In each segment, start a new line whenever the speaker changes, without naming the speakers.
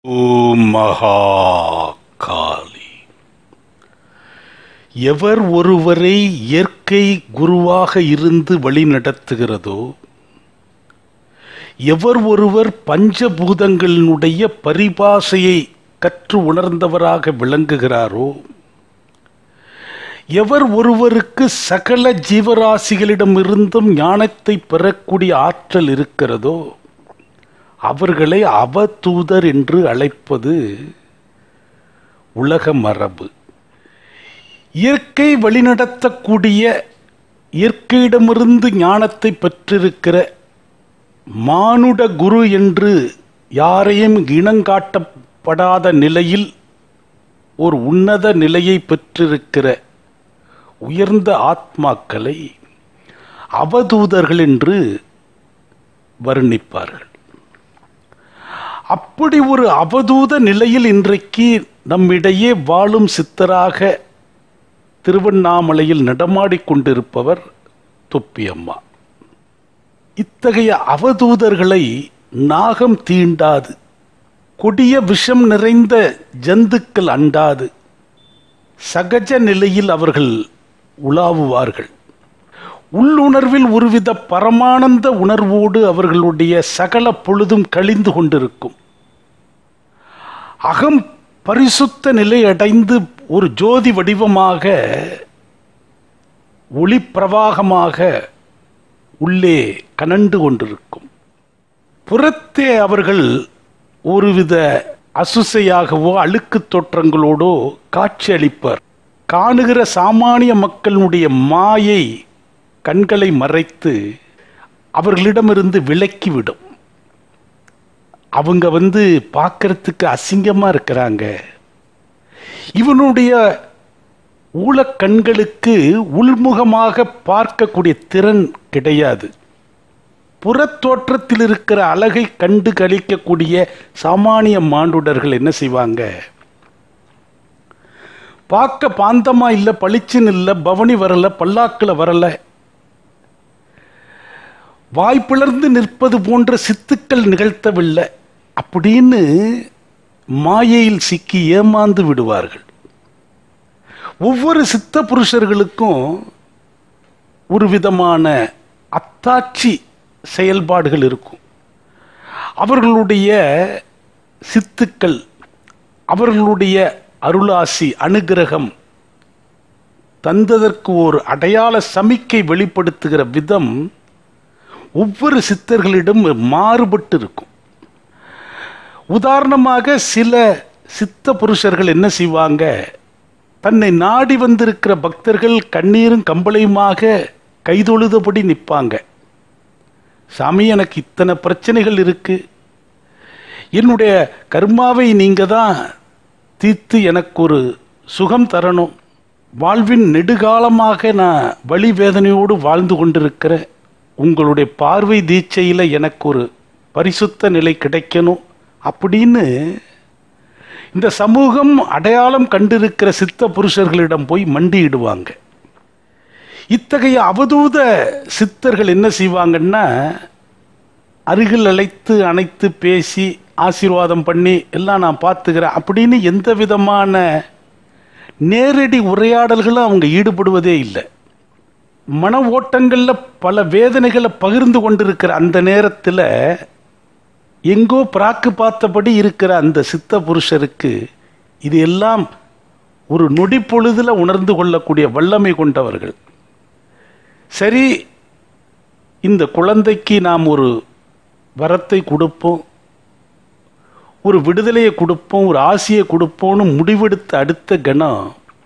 ஓம் மகா காளி எவர் ஒருவரை இயற்கை குருவாக இருந்து வழிநடத்துகிறதோ எவர் ஒருவர் பஞ்சபூதங்களினுடைய பரிபாசையை கற்று உணர்ந்தவராக விளங்குகிறாரோ எவர் ஒருவருக்கு சகல ஜீவராசிகளிடமிருந்தும் ஞானத்தை பெறக்கூடிய ஆற்றல் இருக்கிறதோ அவர்களை அவதூதர் என்று அழைப்பது உலக மரபு இயற்கை வழிநடத்தக்கூடிய இயற்கையிடமிருந்து ஞானத்தை பெற்றிருக்கிற மானுட குரு என்று யாரையும் இனங்காட்டப்படாத நிலையில் ஒரு உன்னத நிலையை பெற்றிருக்கிற உயர்ந்த ஆத்மாக்களை அவதூதர்கள் என்று வர்ணிப்பார்கள் அப்படி ஒரு அவதூத நிலையில் இன்றைக்கு நம்மிடையே வாழும் சித்தராக திருவண்ணாமலையில் நடமாடிக் கொண்டிருப்பவர் தொப்பியம்மா இத்தகைய அவதூதர்களை நாகம் தீண்டாது கொடிய விஷம் நிறைந்த ஜந்துக்கள் அண்டாது சகஜ நிலையில் அவர்கள் உலாவுவார்கள் உள்ளுணர்வில் ஒருவித பரமானந்த உணர்வோடு அவர்களுடைய சகல பொழுதும் கழிந்து கொண்டிருக்கும் அகம் பரிசுத்த நிலை அடைந்து ஒரு ஜோதி வடிவமாக ஒளி பிரவாகமாக உள்ளே கனண்டு கொண்டிருக்கும் புறத்தே அவர்கள் ஒருவித அசுசையாகவோ அழுக்கு தோற்றங்களோடோ காட்சியளிப்பர் காணுகிற சாமானிய மக்களுடைய மாயை கண்களை மறைத்து அவர்களிடமிருந்து விலக்கிவிடும் அவங்க வந்து பார்க்கறதுக்கு அசிங்கமாக இருக்கிறாங்க இவனுடைய ஊழக்கண்களுக்கு உள்முகமாக பார்க்கக்கூடிய திறன் கிடையாது புறத்தோற்றத்தில் இருக்கிற அழகை கண்டு கழிக்கக்கூடிய சாமானிய மாண்டுடர்கள் என்ன செய்வாங்க பார்க்க பாந்தமா இல்லை பளிச்சுன்னு இல்லை பவனி வரல பல்லாக்கில் வரல வாய்ப்பிளர்ந்து நிற்பது போன்ற சித்துக்கள் நிகழ்த்தவில்லை அப்படின்னு மாயையில் சிக்கி ஏமாந்து விடுவார்கள் ஒவ்வொரு சித்த புருஷர்களுக்கும் ஒரு விதமான அத்தாட்சி செயல்பாடுகள் இருக்கும் அவர்களுடைய சித்துக்கள் அவர்களுடைய அருளாசி அனுகிரகம் தந்ததற்கு ஒரு அடையாள சமிக்கை வெளிப்படுத்துகிற விதம் ஒவ்வொரு சித்தர்களிடம் மாறுபட்டு இருக்கும் உதாரணமாக சில சித்த புருஷர்கள் என்ன செய்வாங்க தன்னை நாடி வந்திருக்கிற பக்தர்கள் கண்ணீரும் கம்பளையுமாக கைதொழுதபடி நிற்பாங்க சாமி எனக்கு இத்தனை பிரச்சனைகள் இருக்கு என்னுடைய கர்மாவை நீங்க தான் தீர்த்து எனக்கு ஒரு சுகம் தரணும் வாழ்வின் நெடுகாலமாக நான் வழி வேதனையோடு வாழ்ந்து கொண்டிருக்கிறேன் உங்களுடைய பார்வை தீட்சையில் எனக்கு ஒரு பரிசுத்த நிலை கிடைக்கணும் அப்படின்னு இந்த சமூகம் அடையாளம் கண்டிருக்கிற சித்த புருஷர்களிடம் போய் மண்டியிடுவாங்க இத்தகைய அவதூத சித்தர்கள் என்ன செய்வாங்கன்னா அருகில் அழைத்து அணைத்து பேசி ஆசீர்வாதம் பண்ணி எல்லாம் நான் பார்த்துக்கிறேன் அப்படின்னு எந்த விதமான நேரடி உரையாடல்களும் அவங்க ஈடுபடுவதே இல்லை மன ஓட்டங்களில் பல வேதனைகளை பகிர்ந்து கொண்டிருக்கிற அந்த நேரத்தில் எங்கோ பிராக்கு பார்த்தபடி இருக்கிற அந்த சித்த புருஷருக்கு இது எல்லாம் ஒரு நொடி பொழுதில் உணர்ந்து கொள்ளக்கூடிய வல்லமை கொண்டவர்கள் சரி இந்த குழந்தைக்கு நாம் ஒரு வரத்தை கொடுப்போம் ஒரு விடுதலையை கொடுப்போம் ஒரு ஆசையை கொடுப்போம்னு முடிவெடுத்த அடுத்த கணம்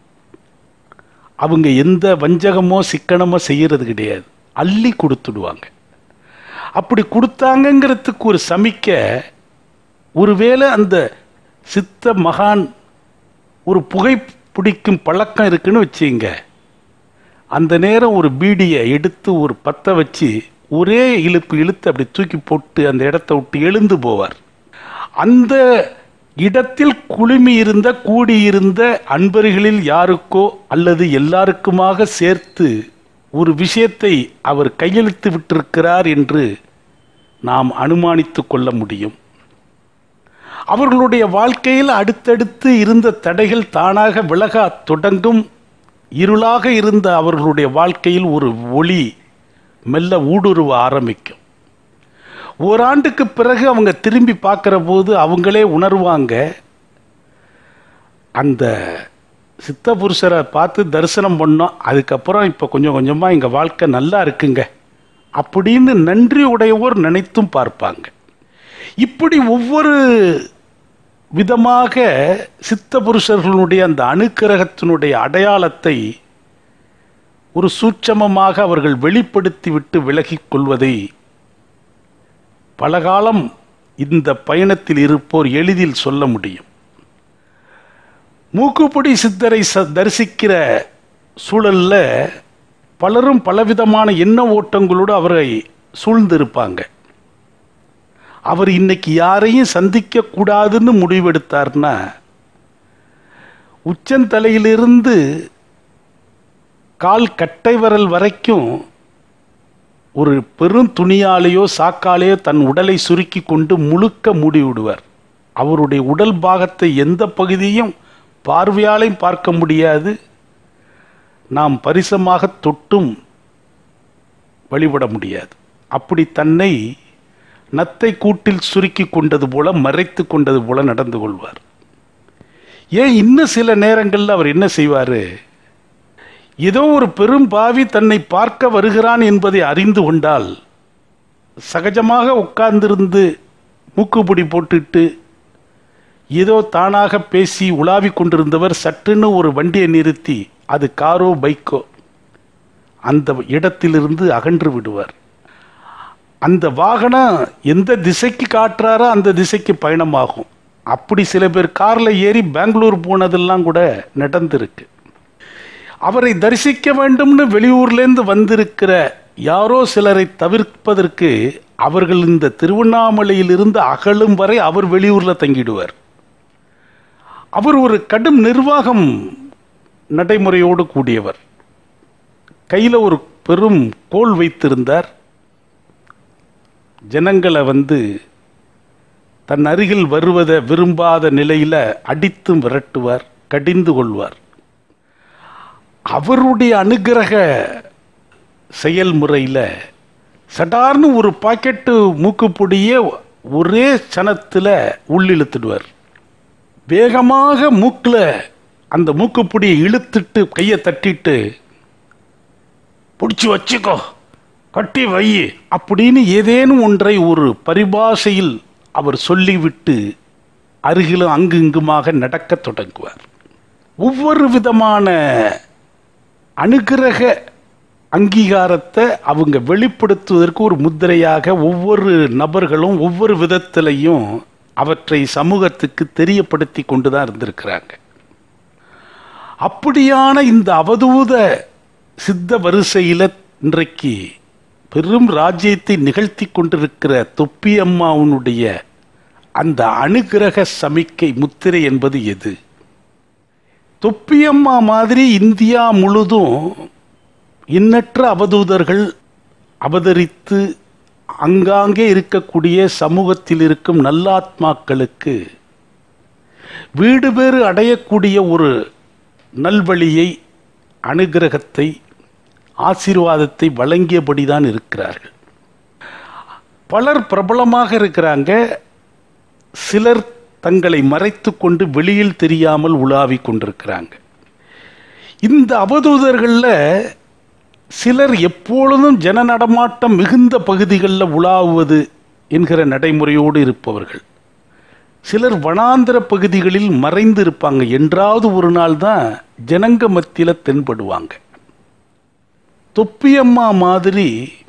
அவங்க எந்த வஞ்சகமோ சிக்கனமோ செய்யறது கிடையாது அள்ளி கொடுத்துடுவாங்க அப்படி கொடுத்தாங்கங்கிறதுக்கு ஒரு சமிக்க ஒருவேளை அந்த சித்த மகான் ஒரு புகை பிடிக்கும் பழக்கம் இருக்குன்னு வச்சுங்க அந்த நேரம் ஒரு பீடியை எடுத்து ஒரு பற்ற வச்சு ஒரே இழுப்பு இழுத்து அப்படி தூக்கி போட்டு அந்த இடத்த விட்டு எழுந்து போவார் அந்த இடத்தில் குழுமி இருந்த கூடியிருந்த அன்பர்களில் யாருக்கோ அல்லது எல்லாருக்குமாக சேர்த்து ஒரு விஷயத்தை அவர் கையெழுத்து விட்டிருக்கிறார் என்று நாம் அனுமானித்து கொள்ள முடியும் அவர்களுடைய வாழ்க்கையில் அடுத்தடுத்து இருந்த தடைகள் தானாக விலக தொடங்கும் இருளாக இருந்த அவர்களுடைய வாழ்க்கையில் ஒரு ஒளி மெல்ல ஊடுருவ ஆரம்பிக்கும் ஓராண்டுக்கு பிறகு அவங்க திரும்பி பார்க்குற போது அவங்களே உணர்வாங்க அந்த சித்த புருஷரை பார்த்து தரிசனம் பண்ணோம் அதுக்கப்புறம் இப்போ கொஞ்சம் கொஞ்சமாக எங்கள் வாழ்க்கை நல்லா இருக்குங்க அப்படின்னு நன்றி உடையவோர் நினைத்தும் பார்ப்பாங்க இப்படி ஒவ்வொரு விதமாக சித்த புருஷர்களுடைய அந்த அணுக்கிரகத்தினுடைய அடையாளத்தை ஒரு சூட்சமமாக அவர்கள் வெளிப்படுத்தி விட்டு விலகிக் கொள்வதை பலகாலம் இந்த பயணத்தில் இருப்போர் எளிதில் சொல்ல முடியும் மூக்குப்பொடி சித்தரை ச தரிசிக்கிற சூழல்ல பலரும் பலவிதமான எண்ண ஓட்டங்களோடு அவரை சூழ்ந்திருப்பாங்க அவர் இன்னைக்கு யாரையும் சந்திக்க கூடாதுன்னு முடிவெடுத்தார்னா உச்சந்தலையிலிருந்து கால் கட்டை விரல் வரைக்கும் ஒரு பெரும் துணியாலேயோ சாக்காலேயோ தன் உடலை சுருக்கி கொண்டு முழுக்க மூடி விடுவார் அவருடைய உடல் பாகத்தை எந்த பகுதியும் பார்வையாலையும் பார்க்க முடியாது நாம் பரிசமாக தொட்டும் வழிபட முடியாது அப்படி தன்னை நத்தை கூட்டில் சுருக்கி கொண்டது போல மறைத்து கொண்டது போல நடந்து கொள்வார் ஏன் இன்னும் சில நேரங்களில் அவர் என்ன செய்வார் ஏதோ ஒரு பெரும் பாவி தன்னை பார்க்க வருகிறான் என்பதை அறிந்து கொண்டால் சகஜமாக உட்கார்ந்திருந்து மூக்குப்பிடி போட்டுட்டு ஏதோ தானாக பேசி உலாவிக் கொண்டிருந்தவர் சட்டுன்னு ஒரு வண்டியை நிறுத்தி அது காரோ பைக்கோ அந்த இடத்திலிருந்து அகன்று விடுவார் அந்த வாகனம் எந்த திசைக்கு காட்டுறாரோ அந்த திசைக்கு பயணமாகும் அப்படி சில பேர் காரில் ஏறி பெங்களூர் போனதெல்லாம் கூட நடந்திருக்கு அவரை தரிசிக்க வேண்டும்னு வெளியூர்லேருந்து வந்திருக்கிற யாரோ சிலரை தவிர்ப்பதற்கு அவர்கள் இந்த திருவண்ணாமலையிலிருந்து அகலும் வரை அவர் வெளியூரில் தங்கிடுவார் அவர் ஒரு கடும் நிர்வாகம் நடைமுறையோடு கூடியவர் கையில் ஒரு பெரும் கோல் வைத்திருந்தார் ஜனங்களை வந்து தன் அருகில் வருவதை விரும்பாத நிலையில் அடித்தும் விரட்டுவார் கடிந்து கொள்வார் அவருடைய அனுகிரக செயல்முறையில் சடார்னு ஒரு பாக்கெட்டு மூக்குப்பொடியே ஒரே சனத்தில் உள்ளிழுத்துடுவார் வேகமாக மூக்கில் அந்த மூக்குப்பொடியை இழுத்துட்டு கையை தட்டிட்டு பிடிச்சி வச்சுக்கோ கட்டி வை அப்படின்னு ஏதேனும் ஒன்றை ஒரு பரிபாஷையில் அவர் சொல்லிவிட்டு அருகிலும் அங்கு இங்குமாக நடக்கத் தொடங்குவார் ஒவ்வொரு விதமான அனுகிரக அங்கீகாரத்தை அவங்க வெளிப்படுத்துவதற்கு ஒரு முத்திரையாக ஒவ்வொரு நபர்களும் ஒவ்வொரு விதத்திலையும் அவற்றை சமூகத்துக்கு தெரியப்படுத்தி கொண்டு தான் இருந்திருக்கிறாங்க அப்படியான இந்த அவதூத சித்த வரிசையில் இன்றைக்கு பெரும் ராஜ்யத்தை நிகழ்த்தி கொண்டிருக்கிற தொப்பி அம்மாவுனுடைய அந்த அனுகிரக சமிக்கை முத்திரை என்பது எது தொப்பியம்மா மாதிரி இந்தியா முழுதும் எண்ணற்ற அவதூதர்கள் அவதரித்து அங்காங்கே இருக்கக்கூடிய சமூகத்தில் இருக்கும் நல்லாத்மாக்களுக்கு வீடு பேறு அடையக்கூடிய ஒரு நல்வழியை அனுகிரகத்தை ஆசீர்வாதத்தை வழங்கியபடிதான் இருக்கிறார்கள் பலர் பிரபலமாக இருக்கிறாங்க சிலர் தங்களை மறைத்து கொண்டு வெளியில் தெரியாமல் உலாவிக் கொண்டிருக்கிறாங்க இந்த அவதூதர்களில் சிலர் எப்பொழுதும் ஜன நடமாட்டம் மிகுந்த பகுதிகளில் உலாவுவது என்கிற நடைமுறையோடு இருப்பவர்கள் சிலர் வனாந்திர பகுதிகளில் மறைந்து இருப்பாங்க என்றாவது ஒரு நாள் தான் ஜனங்க மத்தியில் தென்படுவாங்க தொப்பியம்மா மாதிரி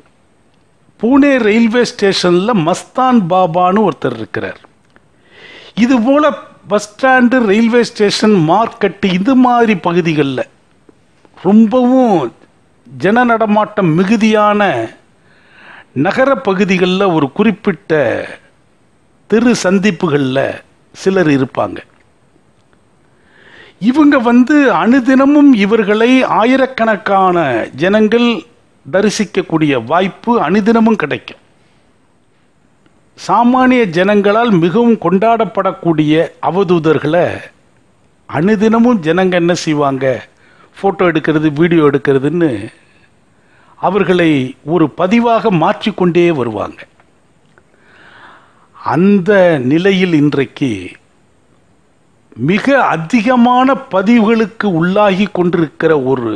பூனே ரயில்வே ஸ்டேஷனில் மஸ்தான் பாபான்னு ஒருத்தர் இருக்கிறார் இது போல bus stand railway station market இது மாதிரி பகுதிகளில் ரொம்பவும் ஜன நடமாட்டம் மிகுதியான நகர பகுதிகளில் ஒரு குறிப்பிட்ட தெரு சந்திப்புகளில் சிலர் இருப்பாங்க இவங்க வந்து அனுதினமும் இவர்களை ஆயிரக்கணக்கான ஜனங்கள் தரிசிக்கக்கூடிய வாய்ப்பு அனுதினமும் கிடைக்கும் சாமானிய ஜனங்களால் மிகவும் கொண்டாடப்படக்கூடிய அவதூதர்களை அனுதினமும் ஜனங்க என்ன செய்வாங்க ஃபோட்டோ எடுக்கிறது வீடியோ எடுக்கிறதுன்னு அவர்களை ஒரு பதிவாக மாற்றிக்கொண்டே வருவாங்க அந்த நிலையில் இன்றைக்கு மிக அதிகமான பதிவுகளுக்கு உள்ளாகி கொண்டிருக்கிற ஒரு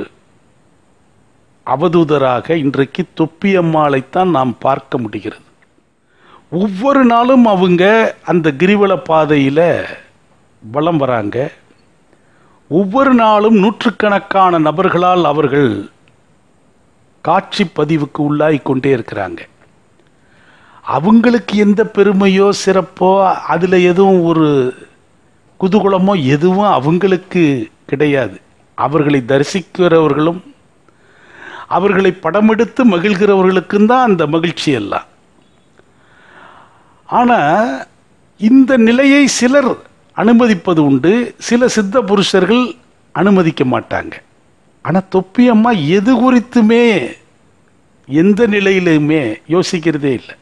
அவதூதராக இன்றைக்கு தொப்பியம்மாளைத்தான் நாம் பார்க்க முடிகிறது ஒவ்வொரு நாளும் அவங்க அந்த கிரிவல பாதையில் வலம் வராங்க ஒவ்வொரு நாளும் நூற்றுக்கணக்கான நபர்களால் அவர்கள் காட்சி பதிவுக்கு உள்ளாகி கொண்டே இருக்கிறாங்க அவங்களுக்கு எந்த பெருமையோ சிறப்போ அதில் எதுவும் ஒரு குதூகலமோ எதுவும் அவங்களுக்கு கிடையாது அவர்களை தரிசிக்கிறவர்களும் அவர்களை படமெடுத்து மகிழ்கிறவர்களுக்கும் தான் அந்த மகிழ்ச்சி எல்லாம் ஆனால் இந்த நிலையை சிலர் அனுமதிப்பது உண்டு சில சித்த புருஷர்கள் அனுமதிக்க மாட்டாங்க ஆனால் தொப்பியம்மா எது குறித்துமே எந்த நிலையிலுமே யோசிக்கிறதே இல்லை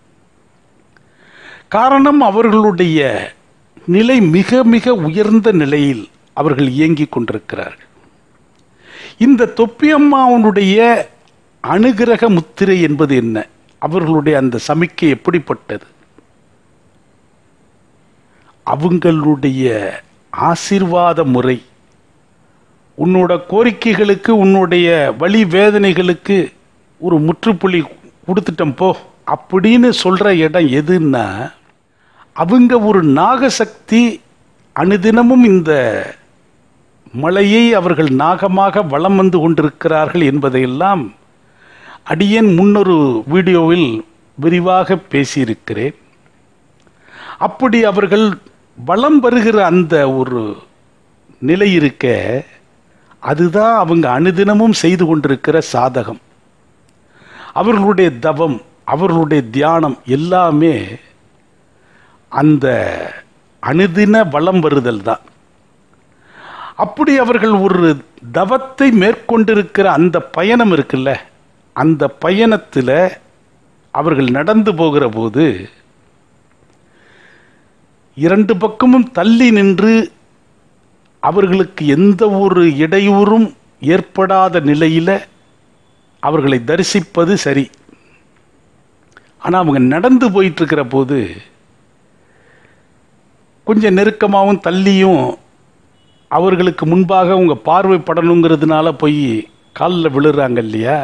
காரணம் அவர்களுடைய நிலை மிக மிக உயர்ந்த நிலையில் அவர்கள் இயங்கிக் கொண்டிருக்கிறார்கள் இந்த தொப்பியம்மாவனுடைய அனுகிரக முத்திரை என்பது என்ன அவர்களுடைய அந்த சமிக்கை எப்படிப்பட்டது அவங்களுடைய ஆசிர்வாத முறை உன்னோட கோரிக்கைகளுக்கு உன்னுடைய வழி வேதனைகளுக்கு ஒரு முற்றுப்புள்ளி கொடுத்துட்டோம் போ அப்படின்னு சொல்ற இடம் எதுன்னா அவங்க ஒரு நாகசக்தி அனுதினமும் இந்த மலையை அவர்கள் நாகமாக வலம் வந்து கொண்டிருக்கிறார்கள் என்பதையெல்லாம் அடியேன் முன்னொரு வீடியோவில் விரிவாக பேசியிருக்கிறேன் அப்படி அவர்கள் வலம் வருகிற அந்த ஒரு நிலை இருக்க அதுதான் அவங்க அனுதினமும் செய்து கொண்டிருக்கிற சாதகம் அவர்களுடைய தவம் அவர்களுடைய தியானம் எல்லாமே அந்த அனுதின வளம் வருதல் தான் அப்படி அவர்கள் ஒரு தவத்தை மேற்கொண்டிருக்கிற அந்த பயணம் இருக்குல்ல அந்த பயணத்தில் அவர்கள் நடந்து போகிற போது இரண்டு பக்கமும் தள்ளி நின்று அவர்களுக்கு எந்த ஒரு இடையூறும் ஏற்படாத நிலையில் அவர்களை தரிசிப்பது சரி ஆனால் அவங்க நடந்து போயிட்டு இருக்கிற போது கொஞ்சம் நெருக்கமாகவும் தள்ளியும் அவர்களுக்கு முன்பாக அவங்க பார்வைப்படணுங்கிறதுனால போய் காலில் விழுறாங்க இல்லையா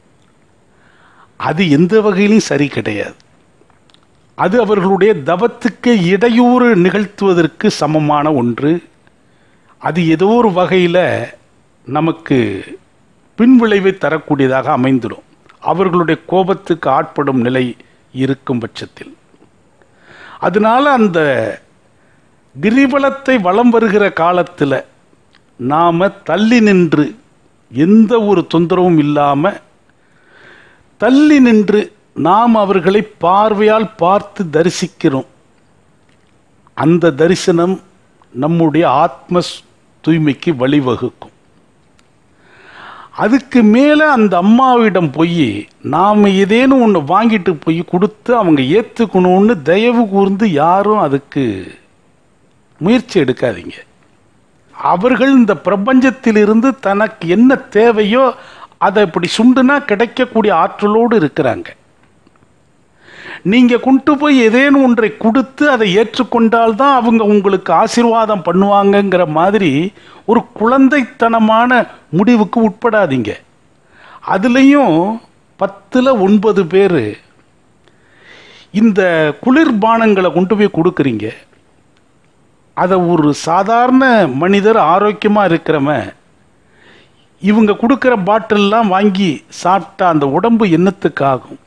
அது எந்த வகையிலும் சரி கிடையாது அது அவர்களுடைய தவத்துக்கு இடையூறு நிகழ்த்துவதற்கு சமமான ஒன்று அது ஏதோ ஒரு வகையில் நமக்கு பின்விளைவை தரக்கூடியதாக அமைந்துடும் அவர்களுடைய கோபத்துக்கு ஆட்படும் நிலை இருக்கும் பட்சத்தில் அதனால அந்த கிரிவலத்தை வலம் வருகிற காலத்தில் நாம் தள்ளி நின்று எந்த ஒரு தொந்தரவும் இல்லாமல் தள்ளி நின்று நாம் அவர்களை பார்வையால் பார்த்து தரிசிக்கிறோம் அந்த தரிசனம் நம்முடைய ஆத்ம தூய்மைக்கு வழிவகுக்கும் அதுக்கு மேலே அந்த அம்மாவிடம் போய் நாம் ஏதேனும் ஒன்று வாங்கிட்டு போய் கொடுத்து அவங்க ஏற்றுக்கணும்னு தயவு கூர்ந்து யாரும் அதுக்கு முயற்சி எடுக்காதீங்க அவர்கள் இந்த பிரபஞ்சத்திலிருந்து தனக்கு என்ன தேவையோ அதை இப்படி சுண்டுனா கிடைக்கக்கூடிய ஆற்றலோடு இருக்கிறாங்க நீங்க கொண்டு போய் ஏதேனும் ஒன்றை கொடுத்து அதை ஏற்றுக்கொண்டால்தான் அவங்க உங்களுக்கு ஆசீர்வாதம் பண்ணுவாங்கங்கிற மாதிரி ஒரு குழந்தைத்தனமான முடிவுக்கு உட்படாதீங்க அதுலேயும் பத்தில் ஒன்பது பேர் இந்த குளிர்பானங்களை கொண்டு போய் கொடுக்குறீங்க அதை ஒரு சாதாரண மனிதர் ஆரோக்கியமாக இருக்கிறவன் இவங்க கொடுக்குற பாட்டில்லாம் வாங்கி சாப்பிட்டா அந்த உடம்பு என்னத்துக்காகும்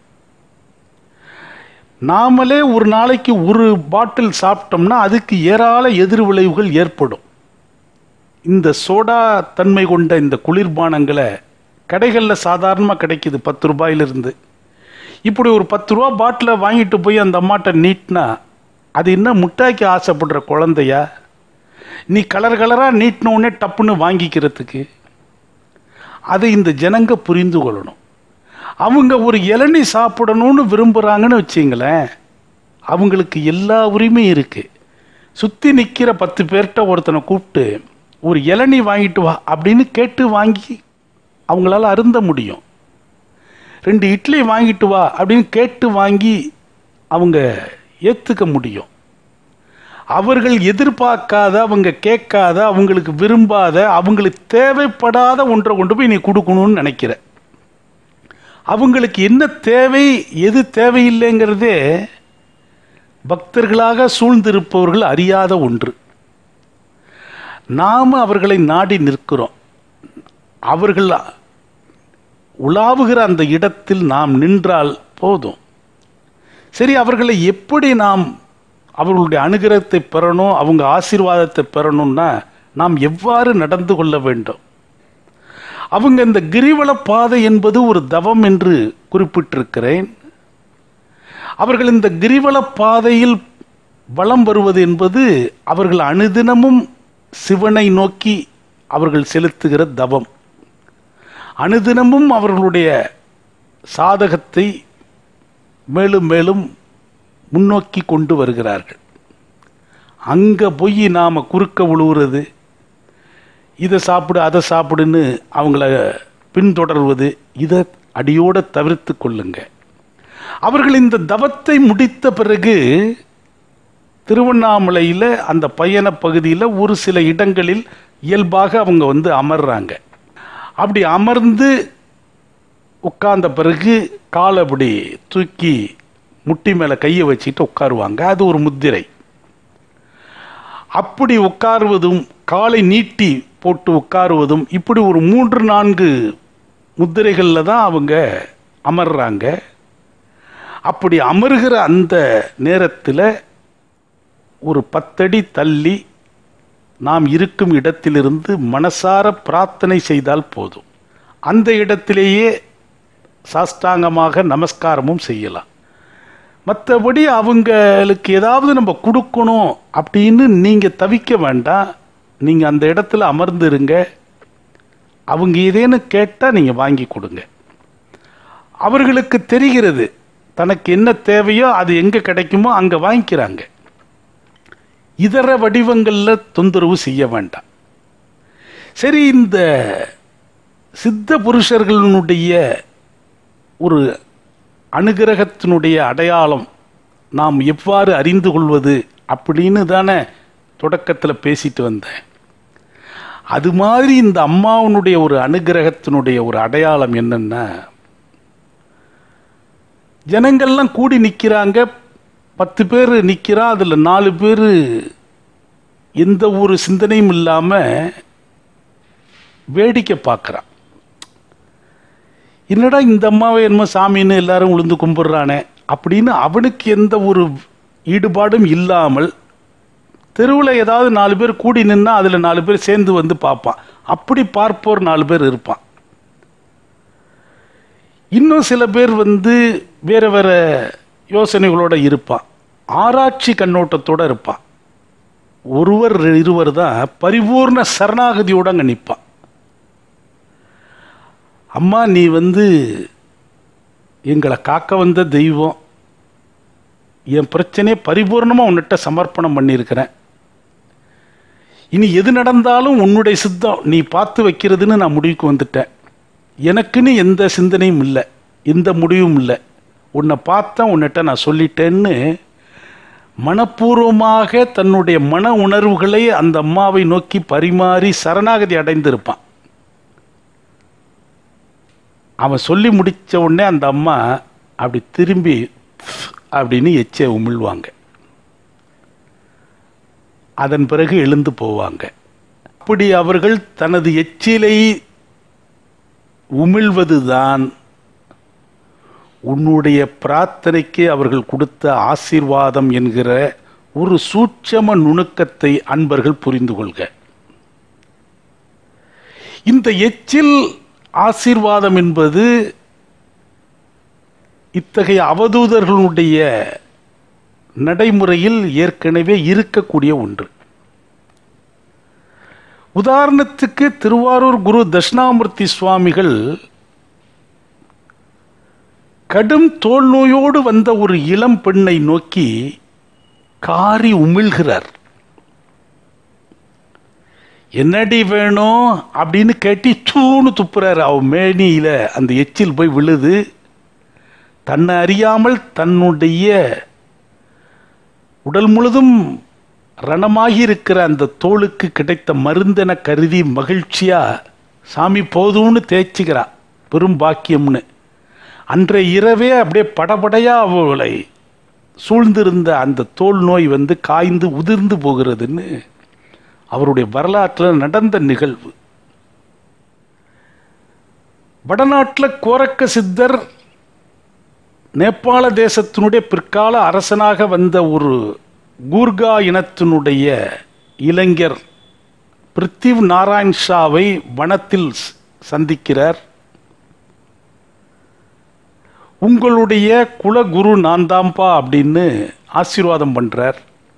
நாமளே ஒரு நாளைக்கு ஒரு பாட்டில் சாப்பிட்டோம்னா அதுக்கு ஏராள எதிர் விளைவுகள் ஏற்படும் இந்த சோடா தன்மை கொண்ட இந்த குளிர்பானங்களை கடைகளில் சாதாரணமாக கிடைக்குது பத்து ரூபாயிலிருந்து இப்படி ஒரு பத்து ரூபா பாட்டிலை வாங்கிட்டு போய் அந்த அம்மாட்ட நீட்டினா அது என்ன முட்டாய்க்கு ஆசைப்படுற குழந்தையா நீ கலர் கலராக நீட்டின உடனே டப்புன்னு வாங்கிக்கிறதுக்கு அதை இந்த ஜனங்க புரிந்து கொள்ளணும் அவங்க ஒரு இளநீ சாப்பிடணும்னு விரும்புகிறாங்கன்னு வச்சிங்களேன் அவங்களுக்கு எல்லா உரிமையும் இருக்கு சுற்றி நிற்கிற பத்து பேர்கிட்ட ஒருத்தனை கூப்பிட்டு ஒரு இளநீ வாங்கிட்டு வா அப்படின்னு கேட்டு வாங்கி அவங்களால அருந்த முடியும் ரெண்டு இட்லி வாங்கிட்டு வா அப்படின்னு கேட்டு வாங்கி அவங்க ஏற்றுக்க முடியும் அவர்கள் எதிர்பார்க்காத அவங்க கேட்காத அவங்களுக்கு விரும்பாத அவங்களுக்கு தேவைப்படாத ஒன்றை கொண்டு போய் நீ கொடுக்கணும்னு நினைக்கிற அவங்களுக்கு என்ன தேவை எது தேவையில்லைங்கிறதே பக்தர்களாக சூழ்ந்திருப்பவர்கள் அறியாத ஒன்று நாம் அவர்களை நாடி நிற்கிறோம் அவர்கள் உலாவுகிற அந்த இடத்தில் நாம் நின்றால் போதும் சரி அவர்களை எப்படி நாம் அவர்களுடைய அனுகிரகத்தை பெறணும் அவங்க ஆசீர்வாதத்தை பெறணும்னா நாம் எவ்வாறு நடந்து கொள்ள வேண்டும் அவங்க இந்த கிரிவல பாதை என்பது ஒரு தவம் என்று குறிப்பிட்டிருக்கிறேன் அவர்கள் இந்த கிரிவல பாதையில் வலம் வருவது என்பது அவர்கள் அனுதினமும் சிவனை நோக்கி அவர்கள் செலுத்துகிற தவம் அனுதினமும் அவர்களுடைய சாதகத்தை மேலும் மேலும் முன்னோக்கி கொண்டு வருகிறார்கள் அங்கே போய் நாம் குறுக்க விழுவுறது இதை சாப்பிடு அதை சாப்பிடுன்னு அவங்கள பின்தொடர்வது இதை அடியோடு தவிர்த்து கொள்ளுங்க அவர்கள் இந்த தவத்தை முடித்த பிறகு திருவண்ணாமலையில் அந்த பயண பகுதியில் ஒரு சில இடங்களில் இயல்பாக அவங்க வந்து அமர்றாங்க அப்படி அமர்ந்து உட்கார்ந்த பிறகு காலை அப்படி தூக்கி முட்டி மேலே கையை வச்சுட்டு உட்காருவாங்க அது ஒரு முத்திரை அப்படி உட்காருவதும் காலை நீட்டி போட்டு உட்காருவதும் இப்படி ஒரு மூன்று நான்கு முத்திரைகளில் தான் அவங்க அமர்றாங்க அப்படி அமர்கிற அந்த நேரத்தில் ஒரு பத்தடி தள்ளி நாம் இருக்கும் இடத்திலிருந்து மனசார பிரார்த்தனை செய்தால் போதும் அந்த இடத்திலேயே சாஷ்டாங்கமாக நமஸ்காரமும் செய்யலாம் மற்றபடி அவங்களுக்கு ஏதாவது நம்ம கொடுக்கணும் அப்படின்னு நீங்கள் தவிக்க வேண்டாம் நீங்கள் அந்த இடத்துல அமர்ந்துருங்க அவங்க ஏதேன்னு கேட்டால் நீங்கள் வாங்கி கொடுங்க அவர்களுக்கு தெரிகிறது தனக்கு என்ன தேவையோ அது எங்கே கிடைக்குமோ அங்கே வாங்கிக்கிறாங்க இதர வடிவங்களில் தொந்தரவு செய்ய வேண்டாம் சரி இந்த சித்த புருஷர்களுடைய ஒரு அனுகிரகத்தினுடைய அடையாளம் நாம் எவ்வாறு அறிந்து கொள்வது அப்படின்னு தானே தொடக்கத்தில் பேசிட்டு வந்தேன் அது மாதிரி இந்த அம்மாவனுடைய ஒரு அனுகிரகத்தினுடைய ஒரு அடையாளம் என்னன்னா ஜனங்கள்லாம் கூடி நிற்கிறாங்க பத்து பேர் நிற்கிறா அதில் நாலு பேர் எந்த ஒரு சிந்தனையும் இல்லாமல் வேடிக்கை பார்க்குறான் என்னடா இந்த அம்மாவை என்னமோ சாமின்னு எல்லாரும் உளுந்து கும்பிட்றானே அப்படின்னு அவனுக்கு எந்த ஒரு ஈடுபாடும் இல்லாமல் தெருவில் ஏதாவது நாலு பேர் கூடி நின்னா அதில் நாலு பேர் சேர்ந்து வந்து பார்ப்பான் அப்படி பார்ப்போர் நாலு பேர் இருப்பான் இன்னும் சில பேர் வந்து வேற வேற யோசனைகளோட இருப்பான் ஆராய்ச்சி கண்ணோட்டத்தோட இருப்பான் ஒருவர் இருவர் தான் பரிபூர்ண சரணாகதியோட அங்கே நிற்பான் அம்மா நீ வந்து எங்களை காக்க வந்த தெய்வம் என் பிரச்சனையை பரிபூர்ணமாக உன்னிட்ட சமர்ப்பணம் பண்ணியிருக்கிறேன் இனி எது நடந்தாலும் உன்னுடைய சித்தம் நீ பார்த்து வைக்கிறதுன்னு நான் முடிவுக்கு வந்துட்டேன் எனக்குன்னு எந்த சிந்தனையும் இல்லை எந்த முடிவும் இல்லை உன்னை பார்த்தேன் உன்னிட்ட நான் சொல்லிட்டேன்னு மனப்பூர்வமாக தன்னுடைய மன உணர்வுகளை அந்த அம்மாவை நோக்கி பரிமாறி சரணாகதி அடைந்திருப்பான் அவன் சொல்லி முடித்த உடனே அந்த அம்மா அப்படி திரும்பி அப்படின்னு எச்சை உமிழ்வாங்க அதன் பிறகு எழுந்து போவாங்க அப்படி அவர்கள் தனது எச்சிலை உமிழ்வதுதான் உன்னுடைய பிரார்த்தனைக்கு அவர்கள் கொடுத்த ஆசீர்வாதம் என்கிற ஒரு சூட்சம நுணுக்கத்தை அன்பர்கள் புரிந்து கொள்க இந்த எச்சில் ஆசீர்வாதம் என்பது இத்தகைய அவதூதர்களுடைய நடைமுறையில் ஏற்கனவே இருக்கக்கூடிய ஒன்று உதாரணத்துக்கு திருவாரூர் குரு தட்சிணாமூர்த்தி சுவாமிகள் கடும் தோல் நோயோடு வந்த ஒரு இளம் பெண்ணை நோக்கி காரி உமிழ்கிறார் என்னடி வேணும் அப்படின்னு கேட்டி தூணு துப்புறாரு அவ மேனியில அந்த எச்சில் போய் விழுது தன்னை அறியாமல் தன்னுடைய உடல் முழுதும் ரணமாகி இருக்கிற அந்த தோளுக்கு கிடைத்த மருந்தென கருதி மகிழ்ச்சியா சாமி போதும்னு தேய்ச்சிக்கிறா பெரும் பாக்கியம்னு அன்றைய இரவே அப்படியே படபடையா அவளை சூழ்ந்திருந்த அந்த தோல் நோய் வந்து காய்ந்து உதிர்ந்து போகிறதுன்னு அவருடைய வரலாற்றில் நடந்த நிகழ்வு வடநாட்டில் கோரக்க சித்தர் நேபாள தேசத்தினுடைய பிற்கால அரசனாக வந்த ஒரு கூர்கா இனத்தினுடைய இளைஞர் பிருத்திவ் நாராயண் ஷாவை வனத்தில் ஸ்- சந்திக்கிறார் உங்களுடைய குலகுரு நான் தான்பா அப்படின்னு ஆசீர்வாதம் பண்றார்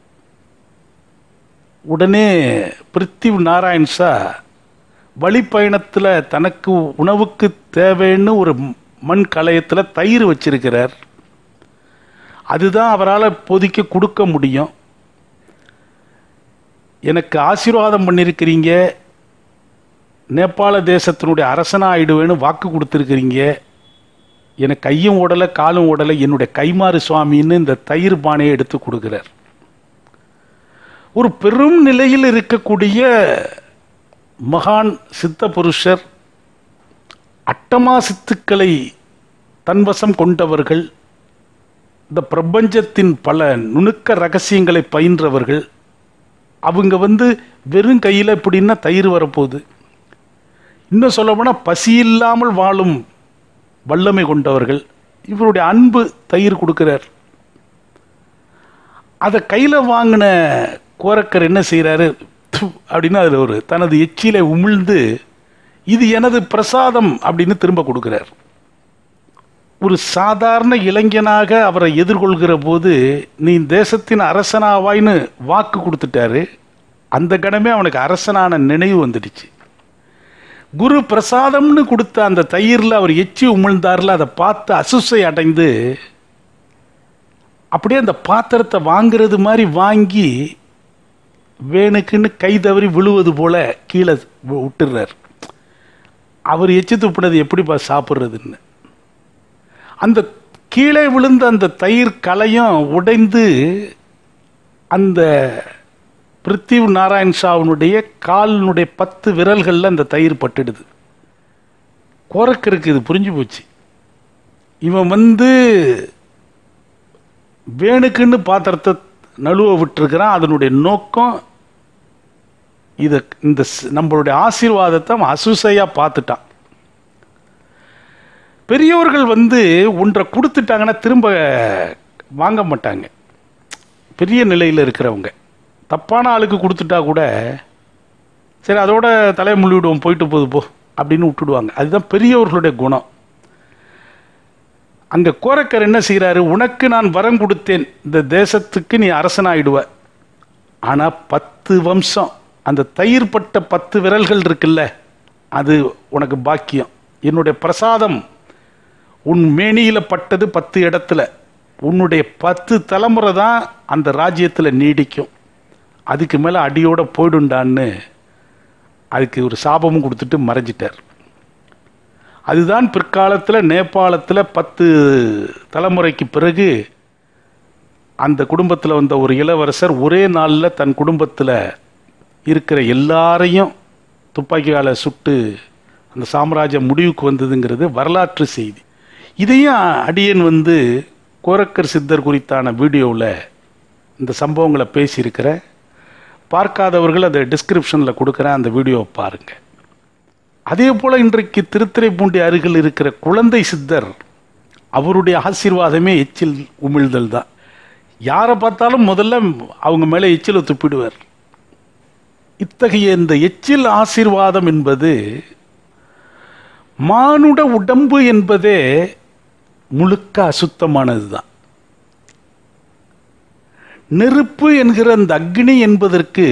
உடனே பிருத்திவ் நாராயண் ஷா வழிப்பயணத்தில் தனக்கு உணவுக்கு தேவைன்னு ஒரு மண் கலயத்தில் தயிர் வச்சிருக்கிறார் அதுதான் அவரால் இப்போதைக்கு கொடுக்க முடியும் எனக்கு ஆசீர்வாதம் பண்ணியிருக்கிறீங்க நேபாள தேசத்தினுடைய அரசனாக ஆயிடுவேன்னு வாக்கு கொடுத்துருக்கிறீங்க எனக்கு கையும் ஓடலை காலும் ஓடலை என்னுடைய கைமாறு சுவாமின்னு இந்த தயிர் பானையை எடுத்து கொடுக்கிறார் ஒரு பெரும் நிலையில் இருக்கக்கூடிய மகான் சித்த புருஷர் அட்டமா சித்துக்களை தன்வசம் கொண்டவர்கள் இந்த பிரபஞ்சத்தின் பல நுணுக்க ரகசியங்களை பயின்றவர்கள் அவங்க வந்து வெறும் கையில் எப்படின்னா தயிர் வரப்போகுது இன்னும் சொல்லப்போனால் பசி இல்லாமல் வாழும் வல்லமை கொண்டவர்கள் இவருடைய அன்பு தயிர் கொடுக்கிறார் அதை கையில் வாங்கின கோரக்கர் என்ன செய்கிறாரு அப்படின்னு அதில் ஒரு தனது எச்சிலை உமிழ்ந்து இது எனது பிரசாதம் அப்படின்னு திரும்ப கொடுக்கிறார் ஒரு சாதாரண இளைஞனாக அவரை எதிர்கொள்கிற போது நீ தேசத்தின் அரசனாவாய்ன்னு வாக்கு கொடுத்துட்டாரு அந்த கணமே அவனுக்கு அரசனான நினைவு வந்துடுச்சு குரு பிரசாதம்னு கொடுத்த அந்த தயிரில் அவர் எச்சி உமிழ்ந்தார்ல அதை பார்த்து அசுசை அடைந்து அப்படியே அந்த பாத்திரத்தை வாங்குறது மாதிரி வாங்கி வேணுக்குன்னு கை தவறி விழுவது போல கீழே வி- விட்டுறார் அவர் எச்சி துப்புனது எப்படிப்பா சாப்பிட்றதுன்னு அந்த கீழே விழுந்த அந்த தயிர் கலையும் உடைந்து அந்த பிருத்திவ் நாராயண் ஷாவினுடைய காலினுடைய பத்து விரல்களில் அந்த தயிர் பட்டுடுது கோரக்கருக்கு இது புரிஞ்சு போச்சு இவன் வந்து வேணுக்குன்னு பாத்திரத்தை நழுவ விட்டுருக்கிறான் அதனுடைய நோக்கம் இதை இந்த ஸ்- நம்மளுடைய ஆசீர்வாதத்தை அவன் அசுசையாக பார்த்துட்டான் பெரியவர்கள் வந்து ஒன்றை கொடுத்துட்டாங்கன்னா திரும்ப வாங்க மாட்டாங்க பெரிய நிலையில் இருக்கிறவங்க தப்பான ஆளுக்கு கொடுத்துட்டா கூட சரி அதோட தலையை முள்ளிவிடுவோம் போயிட்டு போகுது போ அப்படின்னு விட்டுடுவாங்க அதுதான் பெரியவர்களுடைய குணம் அங்கே கோரக்கர் என்ன செய்கிறாரு உனக்கு நான் வரம் கொடுத்தேன் இந்த தேசத்துக்கு நீ அரசனாயிடுவ ஆனால் பத்து வம்சம் அந்த தயிர் பட்ட பத்து விரல்கள் இருக்குல்ல அது உனக்கு பாக்கியம் என்னுடைய பிரசாதம் உன் மேனியில் பட்டது பத்து இடத்துல உன்னுடைய பத்து தலைமுறை தான் அந்த ராஜ்யத்தில் நீடிக்கும் அதுக்கு மேலே அடியோட போயிடுண்டான்னு அதுக்கு ஒரு சாபமும் கொடுத்துட்டு மறைஞ்சிட்டார் அதுதான் பிற்காலத்தில் நேபாளத்தில் பத்து தலைமுறைக்கு பிறகு அந்த குடும்பத்தில் வந்த ஒரு இளவரசர் ஒரே நாளில் தன் குடும்பத்தில் இருக்கிற எல்லாரையும் துப்பாக்கியால் சுட்டு அந்த சாம்ராஜ்யம் முடிவுக்கு வந்ததுங்கிறது வரலாற்று செய்தி இதையும் அடியன் வந்து கோரக்கர் சித்தர் குறித்தான வீடியோவில் இந்த சம்பவங்களை பேசியிருக்கிறேன் பார்க்காதவர்கள் அதை டிஸ்கிரிப்ஷனில் கொடுக்குறேன் அந்த வீடியோவை பாருங்கள் அதே போல் இன்றைக்கு திருத்துறைப்பூண்டி அருகில் இருக்கிற குழந்தை சித்தர் அவருடைய ஆசீர்வாதமே எச்சில் உமிழ்தல் தான் யாரை பார்த்தாலும் முதல்ல அவங்க மேலே எச்சிலை துப்பிடுவார் இத்தகைய இந்த எச்சில் ஆசீர்வாதம் என்பது மானுட உடம்பு என்பதே முழுக்க அசுத்தமானது தான் நெருப்பு என்கிற அந்த அக்னி என்பதற்கு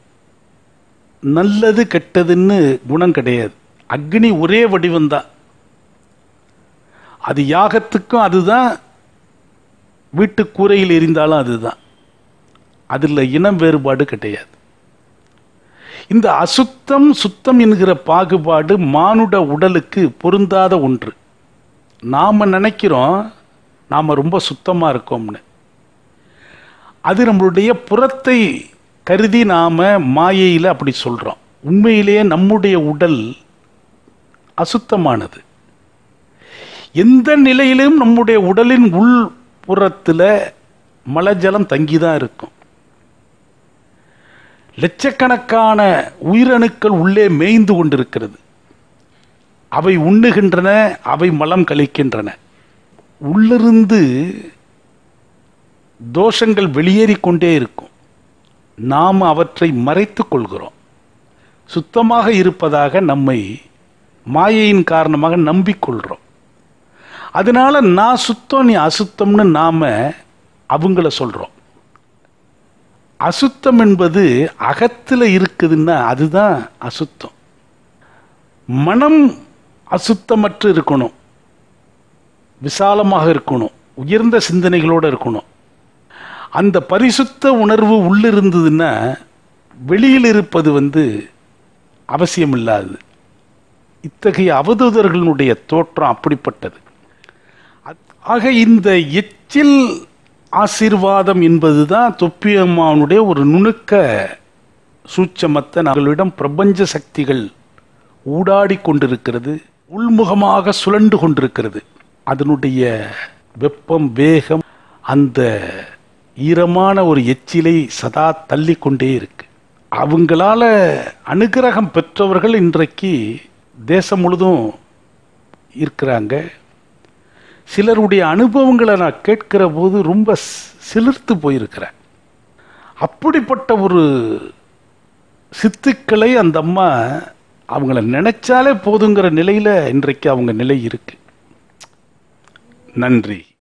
நல்லது கெட்டதுன்னு குணம் கிடையாது அக்னி ஒரே வடிவம்தான் அது யாகத்துக்கும் அதுதான் வீட்டு கூரையில் எரிந்தாலும் அதுதான் அதில் இனம் வேறுபாடு கிடையாது இந்த அசுத்தம் சுத்தம் என்கிற பாகுபாடு மானுட உடலுக்கு பொருந்தாத ஒன்று நாம் நினைக்கிறோம் நாம் ரொம்ப சுத்தமாக இருக்கோம்னு அது நம்மளுடைய புறத்தை கருதி நாம் மாயையில் அப்படி சொல்கிறோம் உண்மையிலேயே நம்முடைய உடல் அசுத்தமானது எந்த நிலையிலும் நம்முடைய உடலின் உள் புறத்தில் மலஜலம் தங்கி தான் இருக்கும் லட்சக்கணக்கான உயிரணுக்கள் உள்ளே மேய்ந்து கொண்டிருக்கிறது அவை உண்ணுகின்றன அவை மலம் கழிக்கின்றன உள்ளிருந்து தோஷங்கள் வெளியேறிக் கொண்டே இருக்கும் நாம் அவற்றை மறைத்துக் கொள்கிறோம் சுத்தமாக இருப்பதாக நம்மை மாயையின் காரணமாக நம்பிக்கொள்கிறோம் அதனால நான் சுத்தம் நீ அசுத்தம்னு நாம அவங்கள சொல்றோம் அசுத்தம் என்பது அகத்தில் இருக்குதுன்னா அதுதான் அசுத்தம் மனம் அசுத்தமற்று இருக்கணும் விசாலமாக இருக்கணும் உயர்ந்த சிந்தனைகளோடு இருக்கணும் அந்த பரிசுத்த உணர்வு உள்ளிருந்ததுன்னா வெளியில் இருப்பது வந்து அவசியமில்லாது இத்தகைய அவதூதர்களுடைய தோற்றம் அப்படிப்பட்டது ஆக இந்த எச்சில் ஆசீர்வாதம் என்பதுதான் தொப்பியம்மாவனுடைய ஒரு நுணுக்க சூட்சமத்தை நாங்களிடம் பிரபஞ்ச சக்திகள் ஊடாடி கொண்டிருக்கிறது உள்முகமாக சுழண்டு கொண்டிருக்கிறது அதனுடைய வெப்பம் வேகம் அந்த ஈரமான ஒரு எச்சிலை சதா தள்ளி கொண்டே இருக்கு அவங்களால அனுகிரகம் பெற்றவர்கள் இன்றைக்கு தேசம் முழுதும் இருக்கிறாங்க சிலருடைய அனுபவங்களை நான் கேட்கிற போது ரொம்ப சிலிர்த்து போயிருக்கிறேன் அப்படிப்பட்ட ஒரு சித்துக்களை அந்த அம்மா அவங்கள நினைச்சாலே போதுங்கிற நிலையில இன்றைக்கு அவங்க நிலை இருக்கு நன்றி